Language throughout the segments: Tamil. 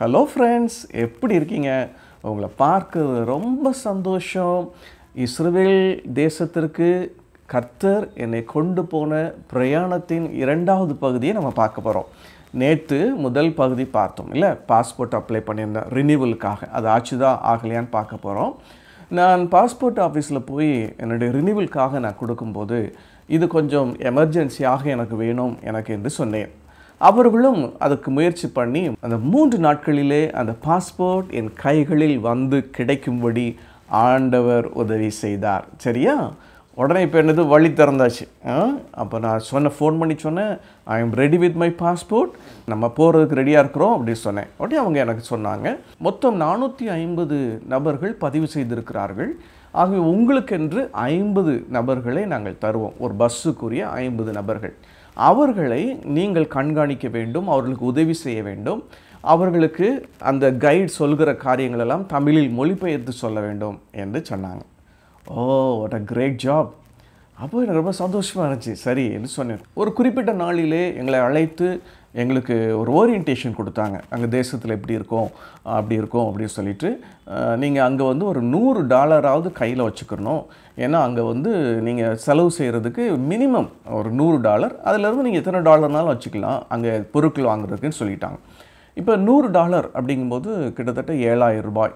ஹலோ ஃப்ரெண்ட்ஸ் எப்படி இருக்கீங்க உங்களை பார்க்க ரொம்ப சந்தோஷம் இஸ்ரவேல் தேசத்திற்கு கர்த்தர் என்னை கொண்டு போன பிரயாணத்தின் இரண்டாவது பகுதியை நம்ம பார்க்க போகிறோம் நேற்று முதல் பகுதி பார்த்தோம் இல்லை பாஸ்போர்ட் அப்ளை பண்ணியிருந்தேன் ரினிவலுக்காக அது ஆச்சுதா ஆகலையான்னு பார்க்க போகிறோம் நான் பாஸ்போர்ட் ஆஃபீஸில் போய் என்னுடைய ரினிவலுக்காக நான் கொடுக்கும்போது இது கொஞ்சம் எமர்ஜென்சியாக எனக்கு வேணும் எனக்கு என்று சொன்னேன் அவர்களும் அதுக்கு முயற்சி பண்ணி அந்த மூன்று நாட்களிலே அந்த பாஸ்போர்ட் என் கைகளில் வந்து கிடைக்கும்படி ஆண்டவர் உதவி செய்தார் சரியா உடனே இப்போ என்னது வழி திறந்தாச்சு அப்போ நான் சொன்ன ஃபோன் பண்ணி சொன்னேன் I am ready with my passport நம்ம போகிறதுக்கு ரெடியாக இருக்கிறோம் அப்படின்னு சொன்னேன் உடனே அவங்க எனக்கு சொன்னாங்க மொத்தம் நானூற்றி ஐம்பது நபர்கள் பதிவு செய்திருக்கிறார்கள் ஆகவே உங்களுக்கென்று ஐம்பது நபர்களை நாங்கள் தருவோம் ஒரு பஸ்ஸுக்குரிய ஐம்பது நபர்கள் அவர்களை நீங்கள் கண்காணிக்க வேண்டும் அவர்களுக்கு உதவி செய்ய வேண்டும் அவர்களுக்கு அந்த கைட் சொல்கிற காரியங்களெல்லாம் தமிழில் மொழிபெயர்த்து சொல்ல வேண்டும் என்று சொன்னாங்க oh what uh great job அப்போ எனக்கு ரொம்ப சந்தோஷமாக இருந்துச்சு சரி என்று சொன்னேன் ஒரு குறிப்பிட்ட நாளிலே எங்களை அழைத்து எங்களுக்கு ஒரு ஓரியன்டேஷன் கொடுத்தாங்க அங்கே தேசத்தில் எப்படி இருக்கும் அப்படி இருக்கும் அப்படின்னு சொல்லிட்டு நீங்கள் அங்கே வந்து ஒரு நூறு டாலராவது கையில் வச்சுக்கணும் ஏன்னா அங்கே வந்து நீங்கள் செலவு செய்கிறதுக்கு மினிமம் ஒரு நூறு டாலர் அதிலேருந்து நீங்கள் எத்தனை டாலர்னாலும் வச்சுக்கலாம் அங்கே பொருட்கள் வாங்குறதுக்குன்னு சொல்லிட்டாங்க இப்போ நூறு டாலர் அப்படிங்கும்போது கிட்டத்தட்ட ஏழாயிரம் ரூபாய்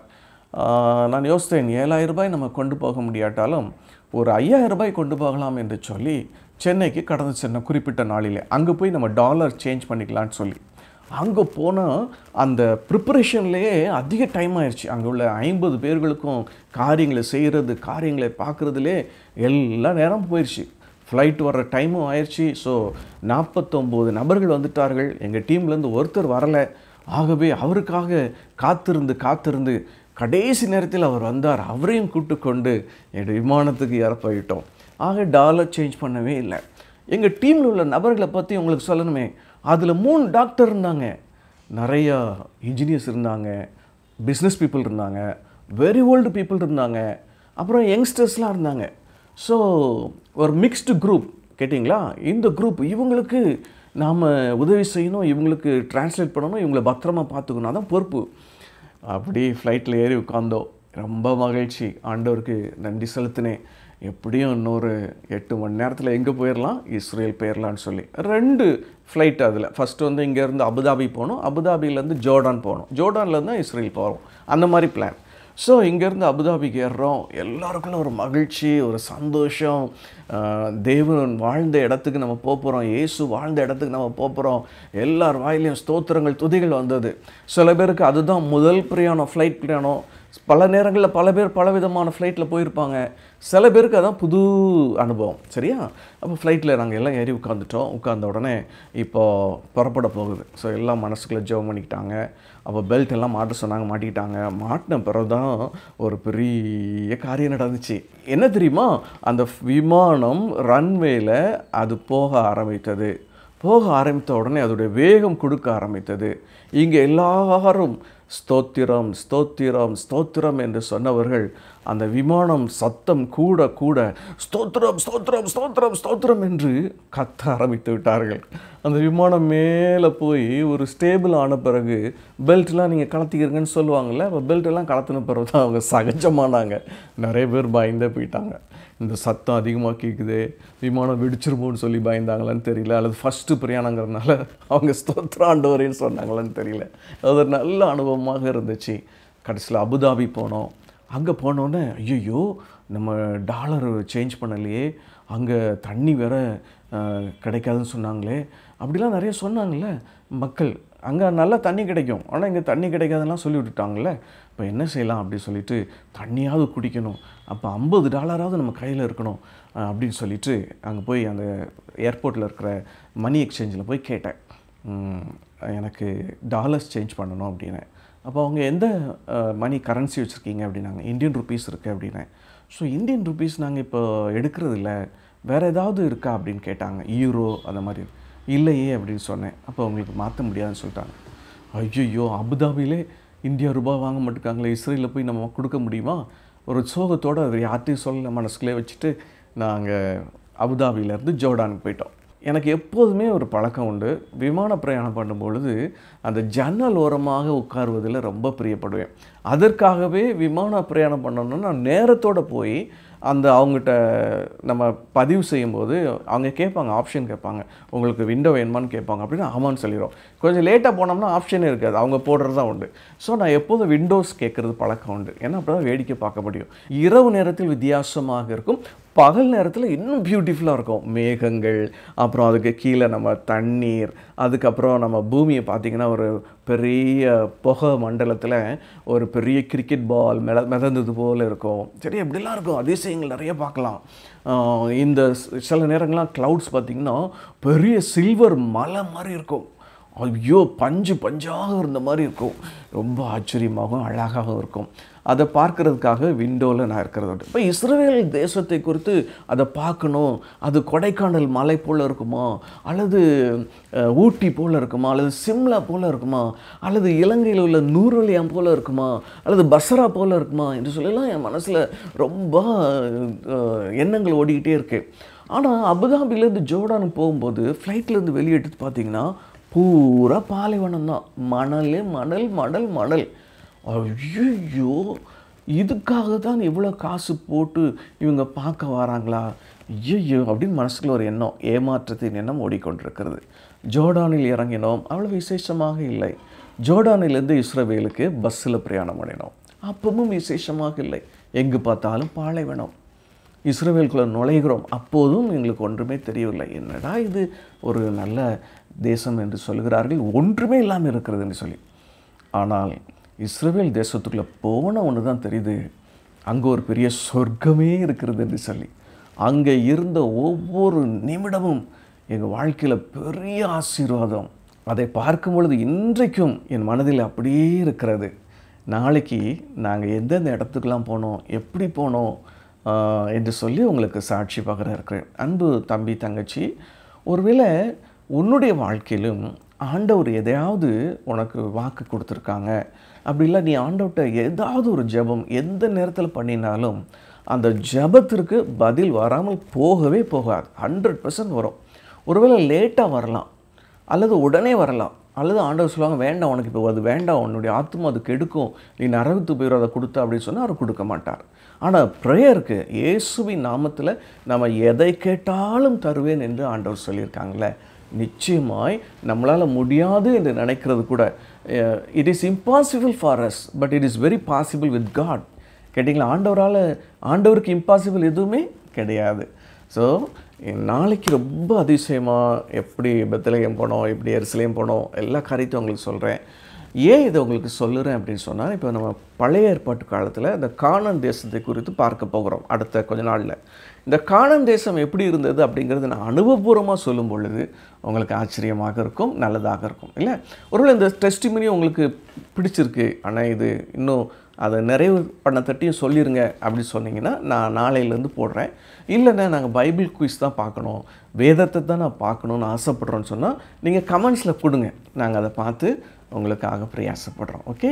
நான் யோசித்தேன் ஏழாயிரம் ரூபாய் நம்ம கொண்டு போக முடியாட்டாலும் ஒரு ஐயாயிரம் ரூபாய் கொண்டு போகலாம் என்று சொல்லி சென்னைக்கு கடந்து சென்ன குறிப்பிட்ட நாளிலே அங்கே போய் நம்ம டாலர் சேஞ்ச் பண்ணிக்கலான்னு சொல்லி அங்கே போனால் அந்த ப்ரிப்பரேஷன்லேயே அதிக டைம் ஆயிடுச்சு அங்கே உள்ள ஐம்பது பேர்களுக்கும் காரியங்களை செய்கிறது காரியங்களை பார்க்குறதுலே எல்லா நேரம் போயிடுச்சு ஃப்ளைட் வர்ற டைமும் ஆயிடுச்சு ஸோ நாற்பத்தொம்போது நபர்கள் வந்துட்டார்கள் எங்கள் டீம்லேருந்து ஒருத்தர் வரலை ஆகவே அவருக்காக காத்திருந்து காத்திருந்து கடைசி நேரத்தில் அவர் வந்தார் அவரையும் கூட்டு கொண்டு என் விமானத்துக்கு ஏற போயிட்டோம் ஆக டாலர் சேஞ்ச் பண்ணவே இல்லை எங்கள் டீமில் உள்ள நபர்களை பற்றி உங்களுக்கு சொல்லணுமே அதில் மூணு டாக்டர் இருந்தாங்க நிறையா இன்ஜினியர்ஸ் இருந்தாங்க பிஸ்னஸ் பீப்புள் இருந்தாங்க வெரி ஓல்டு பீப்புள் இருந்தாங்க அப்புறம் யங்ஸ்டர்ஸ்லாம் இருந்தாங்க ஸோ ஒரு மிக்ஸ்டு குரூப் கேட்டிங்களா இந்த குரூப் இவங்களுக்கு நாம் உதவி செய்யணும் இவங்களுக்கு டிரான்ஸ்லேட் பண்ணணும் இவங்களை பத்திரமா பார்த்துக்கணும் அதான் பொறுப்பு அப்படி ஃப்ளைட்டில் ஏறி உட்காந்தோம் ரொம்ப மகிழ்ச்சி ஆண்டவருக்கு நன்றி செலுத்தினேன் எப்படியும் இன்னொரு எட்டு மணி நேரத்தில் எங்கே போயிடலாம் இஸ்ரேல் போயிடலான்னு சொல்லி ரெண்டு ஃப்ளைட் அதில் ஃபஸ்ட்டு வந்து இங்கேருந்து அபுதாபி போகணும் அபுதாபிலேருந்து ஜோர்டான் போகணும் ஜோர்டான்லேருந்து தான் இஸ்ரேல் போகிறோம் அந்த மாதிரி பிளான் ஸோ இங்கேருந்து அபுதாபிக்கு ஏறுறோம் எல்லாருக்குள்ள ஒரு மகிழ்ச்சி ஒரு சந்தோஷம் தேவன் வாழ்ந்த இடத்துக்கு நம்ம போகிறோம் இயேசு வாழ்ந்த இடத்துக்கு நம்ம போகிறோம் எல்லார் வாயிலையும் ஸ்தோத்திரங்கள் துதிகள் வந்தது சில பேருக்கு அதுதான் முதல் பிரயாணம் ஃப்ளைட் பிரயாணம் பல நேரங்களில் பல பேர் பல விதமான ஃப்ளைட்டில் போயிருப்பாங்க சில பேருக்கு அதான் புது அனுபவம் சரியா அப்போ ஃப்ளைட்டில் நாங்கள் எல்லாம் ஏறி உட்காந்துட்டோம் உட்காந்த உடனே இப்போது புறப்பட போகுது ஸோ எல்லாம் மனசுக்குள்ளே ஜெபம் பண்ணிக்கிட்டாங்க அப்போ பெல்ட் எல்லாம் மாட்ட சொன்னாங்க மாட்டிக்கிட்டாங்க மாட்டின பிறகு தான் ஒரு பெரிய காரியம் நடந்துச்சு என்ன தெரியுமா அந்த விமானம் ரன்வேல அது போக ஆரம்பித்தது போக ஆரம்பித்த உடனே அதோடைய வேகம் கொடுக்க ஆரம்பித்தது இங்கே எல்லாரும் ஸ்தோத்திரம் ஸ்தோத்திரம் ஸ்தோத்திரம் என்று சொன்னவர்கள் அந்த விமானம் சத்தம் கூட கூட ஸ்தோத்திரம் ஸ்தோத்திரம் ஸ்தோத்திரம் ஸ்தோத்திரம் என்று கத்த ஆரம்பித்து விட்டார்கள் அந்த விமானம் மேலே போய் ஒரு ஸ்டேபிள் ஆன பிறகு பெல்ட்லாம் நீங்கள் கலத்திக்கிறீங்கன்னு சொல்லுவாங்கள்ல அப்போ பெல்ட்டெல்லாம் கலத்தின பிறகு தான் அவங்க சகஜமானாங்க நிறைய பேர் பயந்தே போயிட்டாங்க இந்த சத்தம் அதிகமாக கேட்குது விமானம் வெடிச்சிருமோன்னு சொல்லி பயந்தாங்களான்னு தெரியல அல்லது ஃபஸ்ட்டு பிரயாணங்கிறதுனால அவங்க ஸ்தோத்ராண்டவரேன்னு சொன்னாங்களான்னு தெரியல அது ஒரு நல்ல அனுபவமாக இருந்துச்சு கடைசியில் அபுதாபி போனோம் அங்கே போனோன்னே ஐயோ நம்ம டாலர் சேஞ்ச் பண்ணலையே அங்கே தண்ணி வேற கிடைக்காதுன்னு சொன்னாங்களே அப்படிலாம் நிறைய சொன்னாங்கள்ல மக்கள் அங்கே நல்லா தண்ணி கிடைக்கும் ஆனால் இங்கே தண்ணி கிடைக்காதுலாம் சொல்லி விட்டுட்டாங்கல்ல இப்போ என்ன செய்யலாம் அப்படி சொல்லிட்டு தண்ணியாவது குடிக்கணும் அப்போ ஐம்பது டாலராவது நம்ம கையில் இருக்கணும் அப்படின்னு சொல்லிட்டு அங்கே போய் அந்த ஏர்போர்ட்டில் இருக்கிற மணி எக்ஸ்சேஞ்சில் போய் கேட்டேன் எனக்கு டாலர்ஸ் சேஞ்ச் பண்ணணும் அப்படின்னு அப்போ அவங்க எந்த மணி கரன்சி வச்சுருக்கீங்க அப்படின்னாங்க இந்தியன் ருபீஸ் இருக்குது அப்படின்னேன் ஸோ இந்தியன் ருபீஸ் நாங்கள் இப்போ எடுக்கிறது இல்லை வேறு ஏதாவது இருக்கா அப்படின்னு கேட்டாங்க ஈரோ அந்த மாதிரி இல்லையே அப்படின்னு சொன்னேன் அப்போ அவங்களுக்கு மாற்ற முடியாதுன்னு சொல்லிட்டாங்க ஐயோ அபுதாபியிலே இந்தியா ரூபாய் வாங்க மாட்டேங்காங்களே இஸ்ரேலில் போய் நம்ம கொடுக்க முடியுமா ஒரு சோகத்தோடு அது யார்ட்டையும் சொல்ல மனசுக்குள்ளே வச்சுட்டு நாங்கள் அபுதாபியிலேருந்து ஜோர்டானுக்கு போயிட்டோம் எனக்கு எப்போதுமே ஒரு பழக்கம் உண்டு விமான பிரயாணம் பண்ணும் பொழுது அந்த ஜன்னல் ஓரமாக உட்காருவதில் ரொம்ப பிரியப்படுவேன் அதற்காகவே விமான பிரயாணம் பண்ணணும்னா நான் நேரத்தோட போய் அந்த அவங்ககிட்ட நம்ம பதிவு செய்யும்போது அவங்க கேட்பாங்க ஆப்ஷன் கேட்பாங்க உங்களுக்கு விண்டோ வேணுமான்னு கேட்பாங்க அப்படின்னு ஆமான்னு சொல்லிடும் கொஞ்சம் லேட்டாக போனோம்னா ஆப்ஷனே இருக்காது அவங்க போடுறது தான் உண்டு ஸோ நான் எப்போதும் விண்டோஸ் கேட்குறது பழக்கம் உண்டு ஏன்னா அப்போ தான் வேடிக்கை பார்க்க முடியும் இரவு நேரத்தில் வித்தியாசமாக இருக்கும் பகல் நேரத்தில் இன்னும் பியூட்டிஃபுல்லாக இருக்கும் மேகங்கள் அப்புறம் அதுக்கு கீழே நம்ம தண்ணீர் அதுக்கப்புறம் நம்ம பூமியை பார்த்திங்கன்னா ஒரு பெரிய புகை மண்டலத்தில் ஒரு பெரிய கிரிக்கெட் பால் மெத மிதந்தது போல் இருக்கும் சரி எப்படிலாம் இருக்கும் அதிசயங்கள் நிறைய பார்க்கலாம் ஆஹ் இந்த ஸ்- சில நேரங்கள்லாம் க்ளவுட்ஸ் பார்த்திங்கன்னா பெரிய சில்வர் மலை மாதிரி இருக்கும் ஐயோ பஞ்சு பஞ்சாக இருந்த மாதிரி இருக்கும் ரொம்ப ஆச்சரியமாகவும் அழகாகவும் இருக்கும் அதை பார்க்கறதுக்காக விண்டோவில் நான் இருக்கிறது உண்டு இப்போ இஸ்ரேல் தேசத்தை குறித்து அதை பார்க்கணும் அது கொடைக்கானல் மலை போல் இருக்குமா அல்லது அஹ், ஊட்டி போல் இருக்குமா அல்லது சிம்லா போல் இருக்குமா அல்லது இலங்கையில் உள்ள நூறுவலியாம் போல் இருக்குமா அல்லது பஸ்ரா போல் இருக்குமா என்று சொல்லலாம் என் மனசில் ரொம்ப அஹ், எண்ணங்கள் ஓடிக்கிட்டே இருக்கு ஆனால் அபுதாபிலேருந்து ஜோர்டானுக்கு போகும்போது ஃப்ளைட்லேருந்து வெளியே எடுத்து பார்த்தீங்கன்னா பூரா பாலைவனம் தான் மணல் மணல் மணல் மணல் ஐயோ இதுக்காக தான் இவ்வளோ காசு போட்டு இவங்க பார்க்க வராங்களா ஐயோ அப்படின்னு மனசுக்குள்ள ஒரு எண்ணம் ஏமாற்றத்தின் எண்ணம் ஓடிக்கொண்டிருக்கிறது ஜோர்டானில் இறங்கினோம் அவ்வளோ விசேஷமாக இல்லை ஜோர்டானிலிருந்து இஸ்ரவேலுக்கு பஸ்ஸில் பிரயாணம் பண்ணினோம் அப்பவும் விசேஷமாக இல்லை எங்கு பார்த்தாலும் பாலைவனம் இஸ்ரவேலுக்குள்ள நுழைகிறோம் அப்போதும் எங்களுக்கு ஒன்றுமே தெரியவில்லை என்னடா இது ஒரு நல்ல தேசம் என்று சொல்கிறார்கள் ஒன்றுமே இல்லாமல் இருக்கிறது என்று சொல்லி ஆனால் இஸ்ரவேல் தேசத்துக்குள்ளே போன ஒன்று தான் தெரியுது அங்கே ஒரு பெரிய சொர்க்கமே இருக்கிறது என்று சொல்லி அங்கே இருந்த ஒவ்வொரு நிமிடமும் எங்கள் வாழ்க்கையில் பெரிய ஆசீர்வாதம் அதை பார்க்கும் பொழுது இன்றைக்கும் என் மனதில் அப்படியே இருக்கிறது நாளைக்கு நாங்கள் எந்தெந்த இடத்துக்கெல்லாம் போனோம் எப்படி போனோம் ஆஹ், என்று சொல்லி உங்களுக்கு சாட்சி பகர இருக்கிறேன் அன்பு தம்பி தங்கச்சி ஒருவேளை உன்னுடைய வாழ்க்கையிலும் ஆண்டவர் எதையாவது உனக்கு வாக்கு கொடுத்துருக்காங்க அப்படி இல்லை நீ ஆண்டவர்கிட்ட ஏதாவது ஒரு ஜெபம் எந்த நேரத்தில் பண்ணினாலும் அந்த ஜெபத்திற்கு பதில் வராமல் போகவே போகாது ஹண்ட்ரட் வரும் ஒருவேளை லேட்டாக வரலாம் அல்லது உடனே வரலாம் அல்லது ஆண்டவர் சொல்லுவாங்க வேண்டாம் உனக்கு இப்போ அது வேண்டாம் உன்னுடைய ஆத்மா அது கெடுக்கும் நீ நரகத்து போயிடும் அதை கொடுத்த அப்படின்னு சொன்னால் அவர் கொடுக்க மாட்டார் ஆனால் ப்ரேயருக்கு இயேசுவின் நாமத்தில் நம்ம எதை கேட்டாலும் தருவேன் என்று ஆண்டவர் சொல்லியிருக்காங்களே நிச்சயமாய் நம்மளால் முடியாது என்று நினைக்கிறது கூட it is impossible for us but it is very possible with God கேட்டிங்களா ஆண்டவரால் ஆண்டவருக்கு இம்பாசிபிள் எதுவுமே கிடையாது ஸோ நாளைக்கு ரொம்ப அதிசயமாக எப்படி பெத்தலகம் போனோம் எப்படி எருசலேம் போனோம் எல்லா காரியத்தையும் உங்களுக்கு சொல்கிறேன் ஏன் இதை உங்களுக்கு சொல்லுறேன் அப்படின்னு சொன்னால் இப்போ நம்ம பழைய ஏற்பாட்டு காலத்தில் இந்த கானான் தேசத்தை குறித்து பார்க்க போகிறோம் அடுத்த கொஞ்ச நாளில் இந்த கானான் தேசம் எப்படி இருந்தது அப்படிங்கிறது நான் அனுபவபூர்வமாக சொல்லும் பொழுது உங்களுக்கு ஆச்சரியமாக இருக்கும் நல்லதாக இருக்கும் இல்லை ஒருவேளை இந்த டெஸ்டிமனி உங்களுக்கு பிடிச்சிருக்கு ஆனால் இது இன்னும் அதை நிறைவு பண்ண தட்டியும் சொல்லிடுங்க அப்படின்னு சொன்னீங்கன்னா நான் நாளையிலேருந்து போடுறேன் இல்லைண்ணே நாங்கள் பைபிள் குயிஸ் தான் பார்க்கணும் வேதத்தை தான் நான் பார்க்கணுன்னு ஆசைப்படுறோன்னு சொன்னால் நீங்கள் கமெண்ட்ஸில் கொடுங்க நாங்கள் அதை பார்த்து உங்களுக்காக பிரயாசப்படுறோம் ஓகே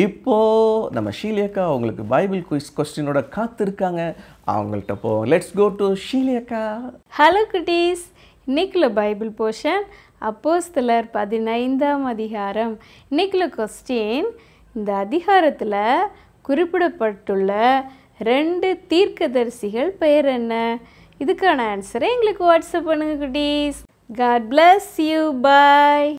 இப்போது நம்ம ஷீலியக்கா உங்களுக்கு பைபிள் குயிஸ் கொஸ்டினோட காத்திருக்காங்க அவங்கள்ட்ட போவோம் லெட்ஸ் கோ டு ஷீலியக்கா ஹலோ குட்டீஸ் இன்னைக்குள்ள பைபிள் போர்ஷன் அப்போஸ்தலர் பதினைந்தாம் அதிகாரம் இன்னைக்குள்ள கொஸ்டின் இந்த அதிகாரத்தில் குறிப்பிடப்பட்டுள்ள ரெண்டு தீர்க்கதரிசிகள் பெயர் என்ன இதுக்கான ஆன்சரை எங்களுக்கு வாட்ஸ்அப் பண்ணுங்க குட்டீஸ் காட் bless யூ பாய்